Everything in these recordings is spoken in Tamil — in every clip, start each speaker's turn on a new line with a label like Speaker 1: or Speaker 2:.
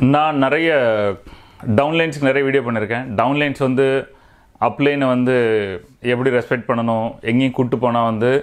Speaker 1: நான் நிறைய டவுன்லைன்ஸ்க்கு நிறைய வீடியோ பண்ணியிருக்கேன் டவுன்லைன்ஸ் வந்து அப்லைனை வந்து எப்படி ரெஸ்பெக்ட் பண்ணணும் எங்கேயும் கூட்டு போனால் வந்து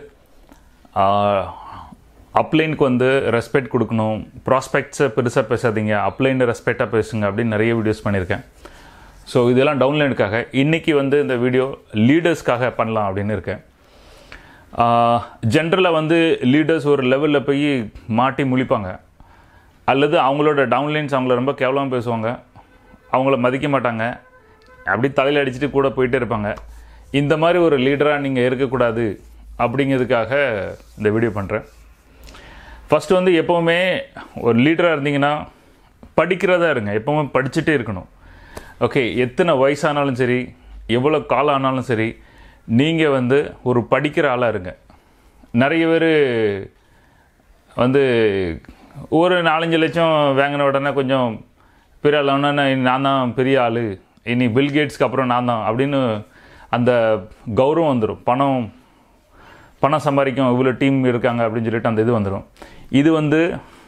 Speaker 1: அப்லைனுக்கு வந்து ரெஸ்பெக்ட் கொடுக்கணும் ப்ராஸ்பெக்ட்ஸை பெருசாக பேசாதீங்க அப்லைனை ரெஸ்பெக்டாக பேசுங்க அப்படின்னு நிறைய வீடியோஸ் பண்ணியிருக்கேன் ஸோ இதெல்லாம் டவுன்லைனுக்காக இன்றைக்கி வந்து இந்த வீடியோ லீடர்ஸ்க்காக பண்ணலாம் அப்படின்னு இருக்கேன் ஜென்ரலாக வந்து லீடர்ஸ் ஒரு லெவலில் போய் மாட்டி முழிப்பாங்க அல்லது அவங்களோட டவுன்லைன்ஸ் அவங்கள ரொம்ப கேவலமாக பேசுவாங்க அவங்கள மதிக்க மாட்டாங்க அப்படி தலையில் அடிச்சுட்டு கூட போயிட்டே இருப்பாங்க இந்த மாதிரி ஒரு லீடராக நீங்கள் இருக்கக்கூடாது அப்படிங்கிறதுக்காக இந்த வீடியோ பண்ணுறேன் ஃபஸ்ட்டு வந்து எப்போவுமே ஒரு லீடராக இருந்தீங்கன்னா படிக்கிறதா இருங்க எப்போவுமே படிச்சுட்டே இருக்கணும் ஓகே எத்தனை வயசானாலும் சரி எவ்வளோ காலம் ஆனாலும் சரி நீங்கள் வந்து ஒரு படிக்கிற ஆளாக இருங்க நிறைய பேர் வந்து ஒரு நாலஞ்சு லட்சம் வாங்கின உடனே கொஞ்சம் பெரிய ஆள் நான் தான் பெரிய ஆள் இனி பில்கேட்ஸ்க்கு அப்புறம் நான் தான் அப்படின்னு அந்த கௌரவம் வந்துடும் பணம் பணம் சம்பாதிக்கும் இவ்வளோ டீம் இருக்காங்க அப்படின்னு சொல்லிட்டு அந்த இது வந்துடும் இது வந்து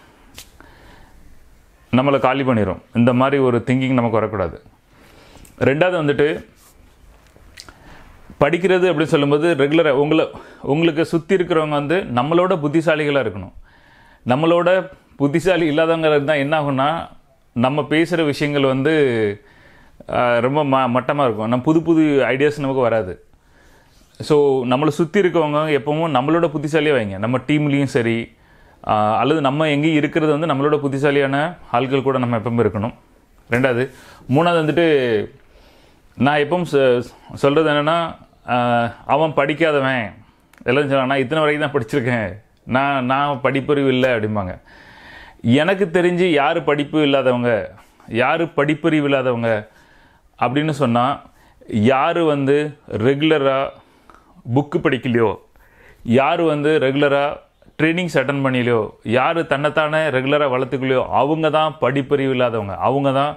Speaker 1: நம்மளை காலி பண்ணிடும் இந்த மாதிரி ஒரு திங்கிங் நமக்கு வரக்கூடாது ரெண்டாவது வந்துட்டு படிக்கிறது அப்படின்னு சொல்லும்போது ரெகுலராக உங்களை உங்களுக்கு சுற்றி இருக்கிறவங்க வந்து நம்மளோட புத்திசாலிகளாக இருக்கணும் நம்மளோட புத்திசாலி இல்லாதவங்க தான் என்ன ஆகும்னா நம்ம பேசுகிற விஷயங்கள் வந்து ரொம்ப ம மட்டமாக இருக்கும் நம்ம புது புது ஐடியாஸ் நமக்கு வராது ஸோ நம்மளை சுற்றி இருக்கவங்க எப்பவும் நம்மளோட புத்திசாலியாக வைங்க நம்ம டீம்லேயும் சரி அல்லது நம்ம எங்கேயும் இருக்கிறது வந்து நம்மளோட புத்திசாலியான ஆட்கள் கூட நம்ம எப்பவும் இருக்கணும் ரெண்டாவது மூணாவது வந்துட்டு நான் எப்பவும் சொல்கிறது என்னென்னா அவன் படிக்காதவன் எல்லாம் சொல்லுவான் நான் இத்தனை வரைக்கும் தான் படிச்சிருக்கேன் நான் நான் படிப்பறிவு இல்லை அப்படிம்பாங்க எனக்கு தெரிஞ்சு யார் படிப்பு இல்லாதவங்க யார் படிப்பறிவு இல்லாதவங்க அப்படின்னு சொன்னால் யார் வந்து ரெகுலராக புக்கு படிக்கலையோ யார் வந்து ரெகுலராக ட்ரைனிங்ஸ் அட்டன் பண்ணலையோ யார் தன்னைத்தானே ரெகுலராக வளர்த்துக்கலையோ அவங்க தான் படிப்பறிவு இல்லாதவங்க அவங்க தான்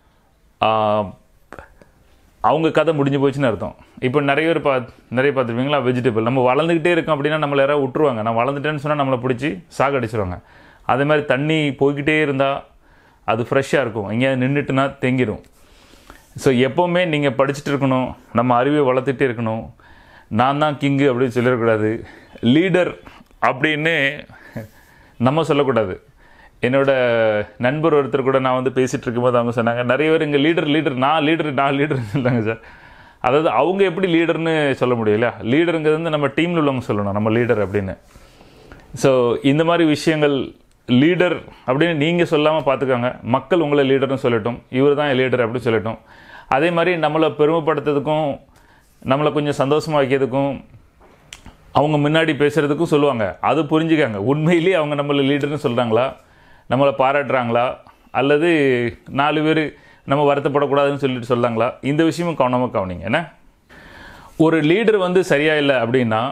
Speaker 1: அவங்க கதை முடிஞ்சு போச்சுன்னு அர்த்தம் இப்போ நிறைய பேர் பா நிறைய பார்த்துருப்பீங்களா வெஜிடபிள் நம்ம வளர்ந்துக்கிட்டே இருக்கோம் அப்படின்னா நம்மளை யாராவது விட்டுருவாங்க நான் வளர்ந்துட்டேன்னு சொன்னால் நம்மளை பிடிச்சி சாகடிச்சிருவாங்க அதே மாதிரி தண்ணி போய்கிட்டே இருந்தால் அது ஃப்ரெஷ்ஷாக இருக்கும் எங்கேயாவது நின்றுட்டுனா தேங்கிடும் ஸோ எப்போவுமே நீங்கள் படிச்சுட்டு இருக்கணும் நம்ம அறிவை வளர்த்துட்டே இருக்கணும் நான் தான் கிங்கு அப்படின்னு சொல்லிடக்கூடாது லீடர் அப்படின்னு நம்ம சொல்லக்கூடாது என்னோட நண்பர் ஒருத்தர் கூட நான் வந்து பேசிகிட்டு இருக்கும்போது அவங்க சொன்னாங்க நிறைய பேர் இங்கே லீடர் லீடர் நான் லீடர் நான் லீடர்னு சொல்லாங்க சார் அதாவது அவங்க எப்படி லீடர்னு சொல்ல முடியல லீடருங்கிறது வந்து நம்ம டீமில் உள்ளவங்க சொல்லணும் நம்ம லீடர் அப்படின்னு ஸோ இந்த மாதிரி விஷயங்கள் லீடர் அப்படின்னு நீங்கள் சொல்லாமல் பார்த்துக்கோங்க மக்கள் உங்களை லீடர்னு சொல்லட்டும் இவர் தான் லீடர் அப்படின்னு சொல்லட்டும் அதே மாதிரி நம்மளை பெருமைப்படுத்துறதுக்கும் நம்மளை கொஞ்சம் சந்தோஷமாக வைக்கிறதுக்கும் அவங்க முன்னாடி பேசுகிறதுக்கும் சொல்லுவாங்க அது புரிஞ்சுக்காங்க உண்மையிலேயே அவங்க நம்மளை லீடர்னு சொல்கிறாங்களா நம்மளை பாராட்டுறாங்களா அல்லது நாலு பேர் நம்ம வருத்தப்படக்கூடாதுன்னு சொல்லிட்டு சொல்கிறாங்களா இந்த விஷயமும் கவனமாக கவனிங்க என்ன ஒரு லீடர் வந்து சரியா இல்லை அப்படின்னா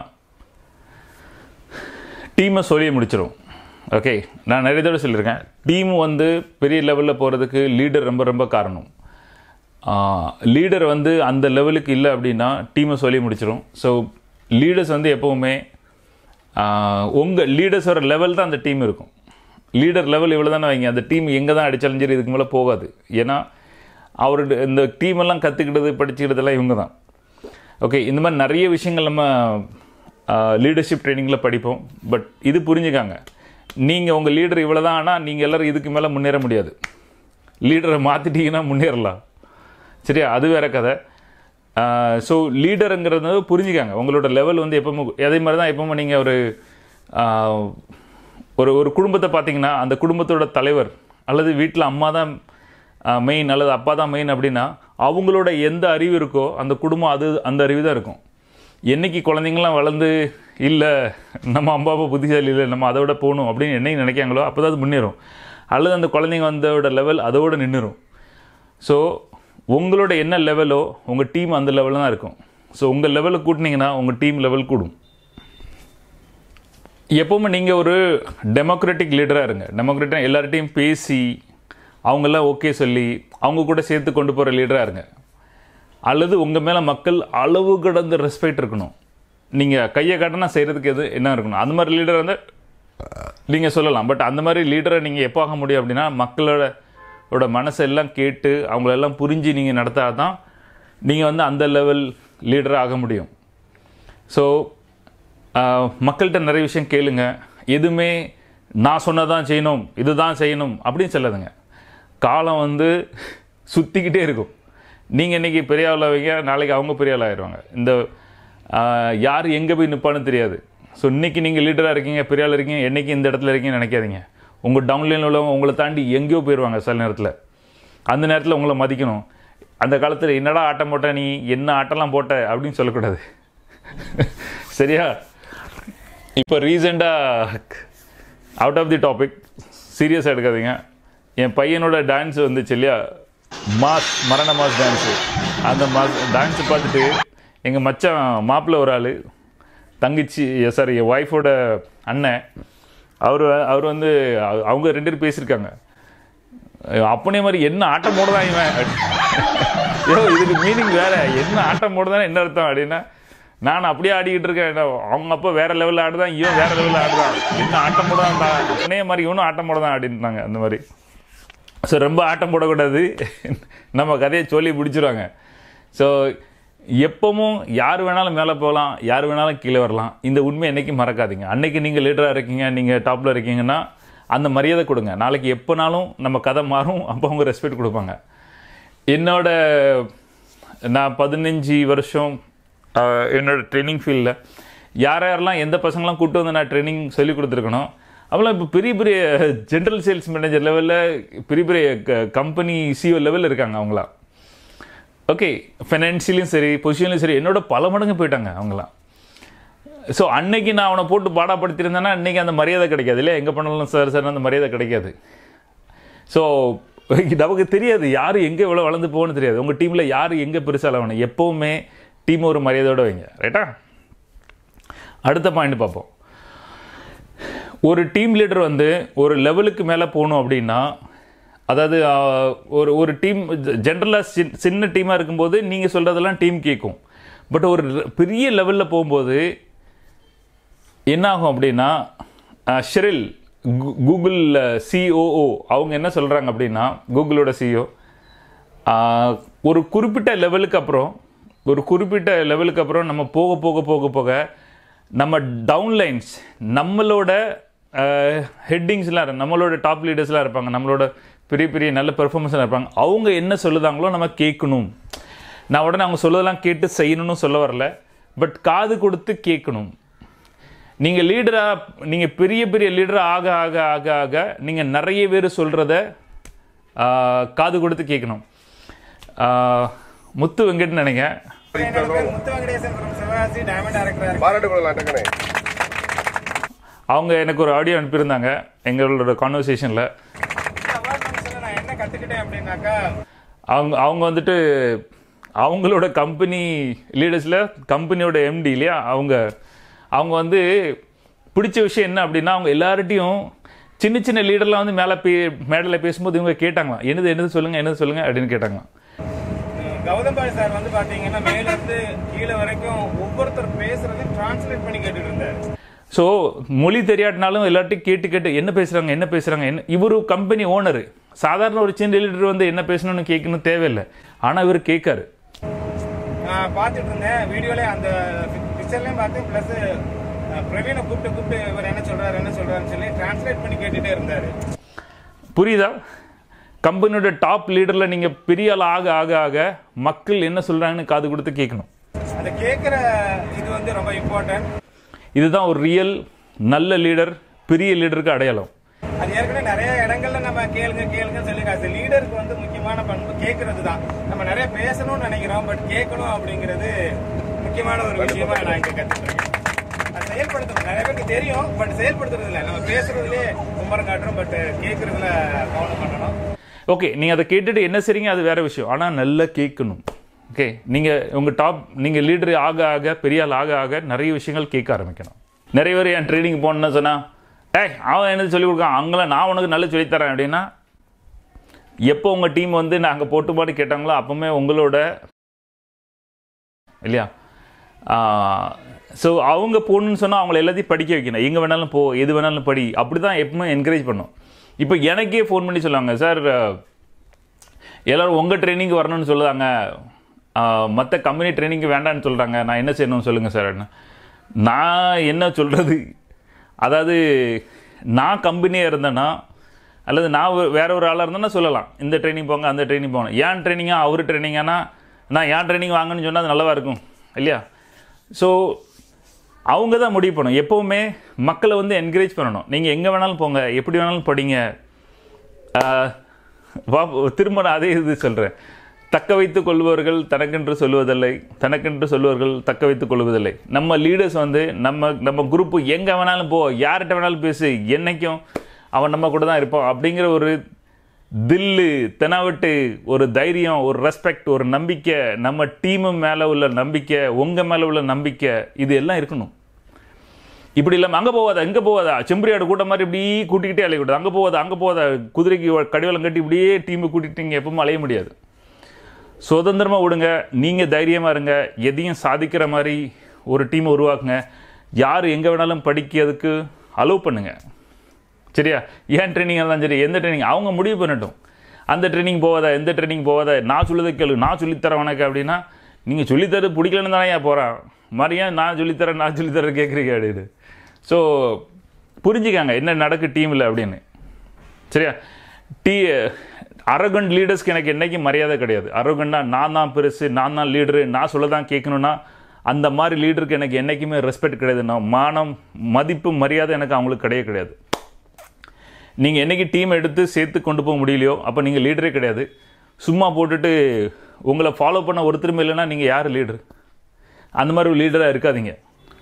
Speaker 1: டீமை சொல்லி முடிச்சிடும் ஓகே நான் நிறைய தடவை சொல்லியிருக்கேன் டீம் வந்து பெரிய லெவலில் போகிறதுக்கு லீடர் ரொம்ப ரொம்ப காரணம் லீடர் வந்து அந்த லெவலுக்கு இல்லை அப்படின்னா டீமை சொல்லி முடிச்சிடும் ஸோ லீடர்ஸ் வந்து எப்போவுமே உங்கள் லீடர்ஸோட லெவல் தான் அந்த டீம் இருக்கும் லீடர் லெவல் இவ்வளோ தானே வைங்க அந்த டீம் எங்கே தான் அடித்தாலும் சரி இதுக்கு மேலே போகாது ஏன்னா அவரோட இந்த டீமெல்லாம் கற்றுக்கிட்டது படிச்சுக்கிட்டதெல்லாம் இவங்க தான் ஓகே இந்த மாதிரி நிறைய விஷயங்கள் நம்ம லீடர்ஷிப் ட்ரைனிங்கில் படிப்போம் பட் இது புரிஞ்சுக்காங்க நீங்கள் உங்கள் லீடர் இவ்வளோ தான் ஆனால் நீங்கள் எல்லோரும் இதுக்கு மேலே முன்னேற முடியாது லீடரை மாற்றிட்டீங்கன்னா முன்னேறலாம் சரியா அது வேற கதை ஸோ லீடருங்கிறது புரிஞ்சுக்காங்க உங்களோட லெவல் வந்து எப்பவுமே அதே மாதிரி தான் எப்பவுமே நீங்கள் ஒரு ஒரு ஒரு குடும்பத்தை பார்த்தீங்கன்னா அந்த குடும்பத்தோட தலைவர் அல்லது வீட்டில் அம்மா தான் மெயின் அல்லது அப்பா தான் மெயின் அப்படின்னா அவங்களோட எந்த அறிவு இருக்கோ அந்த குடும்பம் அது அந்த அறிவு தான் இருக்கும் என்றைக்கு குழந்தைங்களாம் வளர்ந்து இல்லை நம்ம அம்மா அப்பா புத்திசாலி இல்லை நம்ம அதோட போகணும் அப்படின்னு என்னைக்கு நினைக்காங்களோ அப்போ தான் அது முன்னேறும் அல்லது அந்த குழந்தைங்க வந்தோட லெவல் அதோட நின்றுரும் ஸோ உங்களோட என்ன லெவலோ உங்கள் டீம் அந்த லெவலில் தான் இருக்கும் ஸோ உங்கள் லெவலில் கூட்டினீங்கன்னா உங்கள் டீம் லெவல் கூடும் எப்போவுமே நீங்கள் ஒரு டெமோக்ராட்டிக் லீடராக இருங்க டெமோக்ராட்டிக் எல்லார்ட்டையும் பேசி அவங்கெல்லாம் ஓகே சொல்லி அவங்க கூட சேர்த்து கொண்டு போகிற லீடராக இருங்க அல்லது உங்கள் மேலே மக்கள் அளவு கடந்த ரெஸ்பெக்ட் இருக்கணும் நீங்கள் கையை காட்டினா செய்கிறதுக்கு எது என்ன இருக்கணும் அந்த மாதிரி லீடர் வந்து நீங்கள் சொல்லலாம் பட் அந்த மாதிரி லீடரை நீங்கள் எப்போ ஆக முடியும் அப்படின்னா மக்களோட ஓட மனசை எல்லாம் கேட்டு அவங்களெல்லாம் புரிஞ்சு நீங்கள் நடத்தாதான் நீங்கள் வந்து அந்த லெவல் லீடராக ஆக முடியும் ஸோ மக்கள்கிட்ட நிறைய விஷயம் கேளுங்க எதுவுமே நான் சொன்னதான் செய்யணும் இதுதான் செய்யணும் அப்படின்னு சொல்லாதுங்க காலம் வந்து சுற்றிக்கிட்டே இருக்கும் நீங்கள் இன்றைக்கி பெரிய ஆள் வைங்க நாளைக்கு அவங்க பெரிய ஆள் ஆயிடுவாங்க இந்த ஆஹ், யார் எங்கே போய் நிற்பான்னு தெரியாது ஸோ இன்றைக்கி நீங்கள் லீடராக இருக்கீங்க பெரிய ஆள் இருக்கீங்க என்னைக்கு இந்த இடத்துல இருக்கீங்கன்னு நினைக்காதீங்க உங்கள் டவுன்லைனில் உள்ளவங்க உங்களை தாண்டி எங்கேயோ போயிடுவாங்க சில நேரத்தில் அந்த நேரத்தில் உங்களை மதிக்கணும் அந்த காலத்தில் என்னடா ஆட்டம் போட்ட நீ என்ன ஆட்டம்லாம் போட்ட அப்படின்னு சொல்லக்கூடாது சரியா இப்போ ரீசெண்டாக அவுட் ஆஃப் தி டாபிக் சீரியஸாக எடுக்காதீங்க என் பையனோட டான்ஸ் வந்துச்சு இல்லையா மாஸ் மரண மாஸ் டான்ஸு அந்த மாஸ் டான்ஸை பார்த்துட்டு எங்கள் மச்சான் மாப்பிள்ளை ஒரு ஆள் தங்கச்சி சாரி என் ஒய்ஃபோட அண்ணன் அவர் அவர் வந்து அவ- அவங்க ரெண்டு பேரும் பேசியிருக்காங்க அப்பனே மாதிரி என்ன ஆட்டம் போடுதான் இவன் ஐயோ இதுக்கு மீனிங் வேற என்ன ஆட்டம் போடுதானே என்ன அர்த்தம் அப்படின்னா நான் அப்படியே ஆடிக்கிட்டு இருக்கேன் என்ன, அவங்க அப்பா வேற லெவலில் ஆடுதான் இவன் வேற லெவலில் ஆடுதான் என்ன ஆட்டம் போடுதான் அப்பனே மாதிரி இவனும் ஆட்டம் போடுதான் அப்படின்ட்டாங்க அந்த மாதிரி ஸோ ரொம்ப ஆட்டம் போடக்கூடாது நம்ம கதையை சொல்லி பிடிச்சிருவாங்க ஸோ எப்பவும் யார் வேணாலும் மேலே போகலாம் யார் வேணாலும் கீழே வரலாம் இந்த உண்மை என்னைக்கும் மறக்காதீங்க அன்னைக்கு நீங்கள் லீடராக இருக்கீங்க நீங்கள் டாப்பில் இருக்கீங்கன்னா அந்த மரியாதை கொடுங்க நாளைக்கு எப்போனாலும் நம்ம கதை மாறும் அப்போ அவங்க ரெஸ்பெக்ட் கொடுப்பாங்க என்னோட நான் பதினஞ்சு வருஷம் ஆஹ், என்னோட ட்ரைனிங் ஃபீல்டில் யார் யாரெல்லாம் எந்த பசங்களாம் கூப்பிட்டு வந்து நான் ட்ரைனிங் சொல்லி கொடுத்துருக்கணும் அவங்களாம் இப்போ பெரிய பெரிய ஜென்ரல் சேல்ஸ் மேனேஜர் லெவலில் பெரிய பெரிய கம்பெனி சிஓ லெவலில் இருக்காங்க அவங்களாம் ஓகே ஃபைனான்சியலையும் சரி பொசிஷன்லையும் சரி என்னோட பல மடங்கு போயிட்டாங்க அவங்களாம் ஸோ அன்னைக்கு நான் அவனை போட்டு பாடாப்படுத்தியிருந்தேன்னா அன்னைக்கு அந்த மரியாதை கிடைக்காது இல்லையா எங்கே பண்ணாலும் சார் சார் அந்த மரியாதை கிடைக்காது ஸோ நமக்கு தெரியாது யார் எங்கே எவ்வளோ வளர்ந்து போகணும்னு தெரியாது உங்கள் டீமில் யார் எங்கே பெருசாக வேணும் எப்போவுமே டீம் ஒரு மரியாதையோட வைங்க ரைட்டா அடுத்த பாயிண்ட் பார்ப்போம் ஒரு டீம் லீடர் வந்து ஒரு லெவலுக்கு மேலே போகணும் அப்படின்னா அதாவது ஆஹ், ஒரு ஒரு டீம் ஜென்ரலாக சின்ன டீமாக இருக்கும்போது நீங்கள் சொல்கிறதெல்லாம் டீம் கேட்கும் பட் ஒரு பெரிய லெவலில் போகும்போது என்ன ஆகும் அப்படின்னா அஹ், ஷெரில் கூ- கூகுள் சிஓஓ அவங்க என்ன சொல்கிறாங்க அப்படின்னா கூகுளோட சிஓ ஒரு குறிப்பிட்ட லெவலுக்கு அப்புறம் ஒரு குறிப்பிட்ட லெவலுக்கு அப்புறம் நம்ம போக போக போக போக நம்ம டவுன்லைன்ஸ் நம்மளோட ஹெட்டிங்ஸ்லாம் நம்மளோட டாப் லீடர்ஸ்லாம் இருப்பாங்க நம்மளோட பெரிய பெரிய நல்ல பெர்ஃபார்மன்ஸ்லாம் இருப்பாங்க அவங்க என்ன சொல்லுதாங்களோ நம்ம கேட்கணும் நான் உடனே அவங்க சொல்லதெல்லாம் கேட்டு செய்யணும்னு சொல்ல வரல பட் காது கொடுத்து கேட்கணும் நீங்கள் லீடராக நீங்கள் பெரிய பெரிய லீடராக ஆக ஆக ஆக ஆக நீங்கள் நிறைய பேர் சொல்கிறத காது கொடுத்து கேட்கணும் ஆஹ், முத்து வெங்கட்னு நினைக்கிறேன்
Speaker 2: என்னோட பேர் முத்து வெங்கடேசன் from சிவகாசி டைமண்ட் டைரக்டரா
Speaker 3: பாராட்டு கொள்ளலாம் டக்குனே
Speaker 1: அவங்க எனக்கு ஒரு ஆடியோ அனுப்பியிருந்தாங்க எங்களோட கான்வர்சேஷனில்
Speaker 2: அவார்ட் ஃபங்க்ஷன்ல நான் என்ன கத்துக்கிட்டேன் அப்படின்னாக்கா
Speaker 1: அவங்க அவங்க வந்துட்டு அவங்களோட கம்பெனி லீடர்ஸில் கம்பெனியோட எம்டி இல்லையா அவங்க அவங்க வந்து பிடிச்ச விஷயம் என்ன அப்படின்னா அவங்க எல்லார்ட்டையும் சின்ன சின்ன லீடர்லாம் வந்து மேலே பே மேடையில் பேசும்போது இவங்க கேட்டாங்களாம் என்னது என்னது சொல்லுங்கள் என்னது சொல்லுங்கள் அப்படின்னு கேட்டாங்களாம்
Speaker 2: உம், கௌதம் பாய் சார் வந்து பாத்தீங்கன்னா மேல இருந்து கீழே வரைக்கும் ஒவ்வொருத்தர் பேசுறதையும் டிரான்ஸ்லேட் பண்ணி கேட்டுட்டு இருந்தாரு
Speaker 1: ஸோ மொழி தெரியாட்டினாலும் எல்லார்ட்டையும் கேட்டு கேட்டு என்ன பேசுகிறாங்க என்ன பேசுகிறாங்க என்ன இவரு கம்பெனி ஓனர் சாதாரண ஒரு சின்ன லீடர் வந்து என்ன பேசணும்னு கேட்கணும் தேவையில்லை ஆனால் இவர் கேட்காரு
Speaker 2: நான் பார்த்துட்டு இருந்தேன் வீடியோல அந்த பிக்சர்லயும் பார்த்தேன் பிளஸ் பிரவீனை கூப்பிட்டு கூப்பிட்டு இவர் என்ன சொல்றாரு என்ன சொல்றாருன்னு சொல்லி டிரான்ஸ்லேட் பண்ணி கேட்டுட்டே இருந்தாரு
Speaker 1: புரியுதா கம்பெனியோட டாப் லீடரில் நீங்கள் பெரிய ஆள் ஆக ஆக ஆக மக்கள் என்ன சொல்கிறாங்கன்னு காது கொடுத்து கேட்கணும்
Speaker 2: அதை கேட்கிற இது வந்து ரொம்ப இம்பார்ட்டன்ட்
Speaker 1: இதுதான் ஒரு ரியல் நல்ல லீடர் பெரிய லீடருக்கு அடையாளம்
Speaker 2: அது ஏற்கனவே நிறைய இடங்கள்ல நம்ம கேளுங்க கேளுங்க சொல்லி அது லீடருக்கு வந்து முக்கியமான பண்பு கேட்கறது தான் நம்ம நிறைய பேசணும்னு நினைக்கிறோம் பட் கேட்கணும் அப்படிங்கிறது முக்கியமான ஒரு விஷயமா நான் இங்க கத்துக்கிறேன் அது செயல்படுத்தணும் நிறைய பேருக்கு தெரியும் பட் செயல்படுத்துறது இல்ல நம்ம பேசுறதுலயே கும்பரம் காட்டுறோம் பட் கேட்கறதுல கவனம் பண்ணணும்
Speaker 1: ஓகே நீங்கள் அதை கேட்டுட்டு என்ன செய்றீங்க அது வேற விஷயம் ஆனால் நல்லா கேட்கணும் ஓகே நீங்கள் உங்கள் டாப் நீங்கள் லீடர் ஆக ஆக பெரிய ஆள் ஆக ஆக நிறைய விஷயங்கள் கேட்க ஆரம்பிக்கணும் நிறைய பேர் என் ட்ரைனிங் போகணுன்னு சொன்னால் ஏய் அவன் என்னது சொல்லிக் கொடுக்கான் அவங்கள நான் உனக்கு நல்லா சொல்லித்தரேன் அப்படின்னா எப்போ உங்கள் டீம் வந்து நாங்கள் போட்டு பாட்டு கேட்டாங்களோ அப்போவுமே உங்களோட இல்லையா ஸோ அவங்க போகணுன்னு சொன்னால் அவங்கள எல்லாத்தையும் படிக்க வைக்கணும் எங்கே வேணாலும் போ எது வேணாலும் படி அப்படி தான் எப்பவுமே என்கரேஜ் பண்ணும் இப்போ எனக்கே ஃபோன் பண்ணி சொல்லுவாங்க சார் எல்லாரும் உங்கள் ட்ரைனிங்க்கு வரணும்னு சொல்லுதாங்க மற்ற கம்பெனி ட்ரைனிங்க்கு வேண்டாம்னு சொல்கிறாங்க நான் என்ன செய்யணும்னு சொல்லுங்கள் சார் என்ன நான் என்ன சொல்கிறது அதாவது நான் கம்பெனியாக இருந்தேன்னா அல்லது நான் ஒரு- வேற ஒரு ஆளாக இருந்தேன்னா சொல்லலாம் இந்த ட்ரைனிங் போங்க அந்த ட்ரைனிங் போங்க ஏன் ட்ரைனிங்கா அவர் ட்ரைனிங்கானா நான் ஏன் ட்ரைனிங் வாங்கன்னு சொன்னால் அது நல்லவா இருக்கும் இல்லையா ஸோ அவங்க தான் முடிவு பண்ணணும் எப்போவுமே மக்களை வந்து என்கரேஜ் பண்ணணும் நீங்கள் எங்கே வேணாலும் போங்க எப்படி வேணாலும் படிங்க ஆஹ், வா திரும்ப நான் அதே இது சொல்கிறேன் தக்க வைத்துக் கொள்பவர்கள் தனக்கென்று சொல்லுவதில்லை தனக்கென்று சொல்லுவர்கள் தக்க வைத்துக் கொள்வதில்லை நம்ம லீடர்ஸ் வந்து நம்ம நம்ம குரூப்பு எங்கே வேணாலும் போ யார்கிட்ட வேணாலும் பேசு என்னைக்கும் அவன் நம்ம கூட தான் இருப்பான் அப்படிங்கிற ஒரு தில்லு தெனாவட்டு ஒரு தைரியம் ஒரு ரெஸ்பெக்ட் ஒரு நம்பிக்கை நம்ம டீமு மேலே உள்ள நம்பிக்கை உங்கள் மேலே உள்ள நம்பிக்கை இது எல்லாம் இருக்கணும் இப்படி இல்லாமல் அங்கே போவாதா இங்கே போவாதா செம்பரியாடு கூட்டம் மாதிரி இப்படி கூட்டிக்கிட்டே அலைய கூடாது அங்கே போவாதா அங்கே போவாதா குதிரைக்கு கடிவாளம் கட்டி இப்படியே டீமை கூட்டிட்டு நீங்கள் எப்பவும் அலைய முடியாது சுதந்திரமாக விடுங்க நீங்கள் தைரியமாக இருங்க எதையும் சாதிக்கிற மாதிரி ஒரு டீமை உருவாக்குங்க யார் எங்கே வேணாலும் படிக்கிறதுக்கு அலோவ் பண்ணுங்க சரியா ஏன் ட்ரைனிங் இருந்தாலும் சரி எந்த ட்ரைனிங் அவங்க முடிவு பண்ணட்டும் அந்த ட்ரைனிங் போவாதா எந்த ட்ரைனிங் போவாதா நான் சொல்லுதை கேளு நான் சொல்லித்தரேன் உனக்கு அப்படின்னா நீங்கள் சொல்லித்தர பிடிக்கலன்னு தானே ஏன் போகிறான் மாதிரியா நான் சொல்லித்தரேன் நான் சொல்லித்தரேன் கேட்குறீங்க அப்படின்னு ஸோ புரிஞ்சுக்காங்க என்ன நடக்கு டீமில் அப்படின்னு சரியா டீ அரகண்ட் லீடர்ஸ்க்கு எனக்கு என்னைக்கும் மரியாதை கிடையாது அரகண்டா நான் தான் பெருசு நான் தான் லீடரு நான் சொல்ல தான் கேட்கணும்னா அந்த மாதிரி லீடருக்கு எனக்கு என்னைக்குமே ரெஸ்பெக்ட் கிடையாது நான் மானம் மதிப்பு மரியாதை எனக்கு அவங்களுக்கு கிடையவே கிடையாது நீங்கள் என்னைக்கு டீம் எடுத்து சேர்த்து கொண்டு போக முடியலையோ அப்போ நீங்கள் லீடரே கிடையாது சும்மா போட்டுட்டு உங்களை ஃபாலோ பண்ண ஒருத்தருமே இல்லைன்னா நீங்கள் யார் லீடர் அந்த மாதிரி ஒரு லீடராக இருக்காதீங்க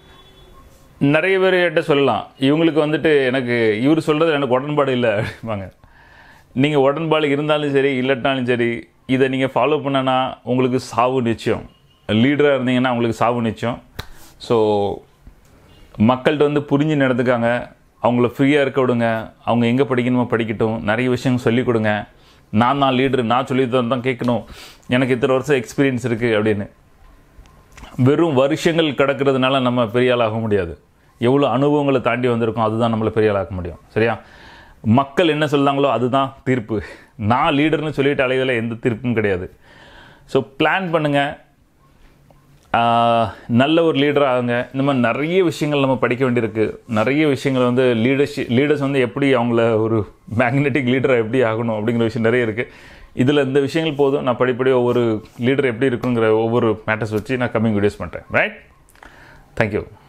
Speaker 1: நிறைய பேர் என்கிட்ட சொல்லலாம் இவங்களுக்கு வந்துட்டு எனக்கு இவர் சொல்கிறது எனக்கு உடன்பாடு இல்லை அப்படிம்பாங்க நீங்கள் உடன்பாடு இருந்தாலும் சரி இல்லட்டாலும் சரி இதை நீங்கள் ஃபாலோ பண்ணனா உங்களுக்கு சாவு நிச்சயம் லீடராக இருந்தீங்கன்னா உங்களுக்கு சாவு நிச்சயம் ஸோ மக்கள்கிட்ட வந்து புரிஞ்சு நடந்துக்காங்க அவங்கள ஃப்ரீயாக இருக்க விடுங்க அவங்க எங்கே படிக்கணுமோ படிக்கட்டும் நிறைய விஷயங்கள் சொல்லிக் கொடுங்க நான் தான் லீடர் நான் சொல்லி தான் கேட்கணும் எனக்கு இத்தனை வருஷம் எக்ஸ்பீரியன்ஸ் இருக்குது அப்படின்னு வெறும் வருஷங்கள் கிடக்கிறதுனால நம்ம பெரிய ஆள் ஆக முடியாது எவ்வளோ அனுபவங்களை தாண்டி வந்திருக்கோம் அதுதான் நம்மளை பெரிய ஆளாக்க முடியும் சரியா மக்கள் என்ன சொல்றாங்களோ அதுதான் தீர்ப்பு நான் லீடர்னு சொல்லிட்டு அலைவதில் எந்த தீர்ப்பும் கிடையாது ஸோ பிளான் பண்ணுங்கள் நல்ல ஒரு லீடர் ஆகுங்க இந்த மாதிரி நிறைய விஷயங்கள் நம்ம படிக்க வேண்டியிருக்கு நிறைய விஷயங்கள் வந்து லீடர்ஷிப் லீடர்ஸ் வந்து எப்படி அவங்கள ஒரு மேக்னெட்டிக் லீடராக எப்படி ஆகணும் அப்படிங்கிற விஷயம் நிறைய இருக்குது இதில் இந்த விஷயங்கள் போதும் நான் படிப்படியாக ஒவ்வொரு லீடர் எப்படி இருக்குங்கிற ஒவ்வொரு மேட்டர்ஸ் வச்சு நான் கம்மிங் வீடியோஸ் பண்ணுறேன் ரைட் தேங்க்யூ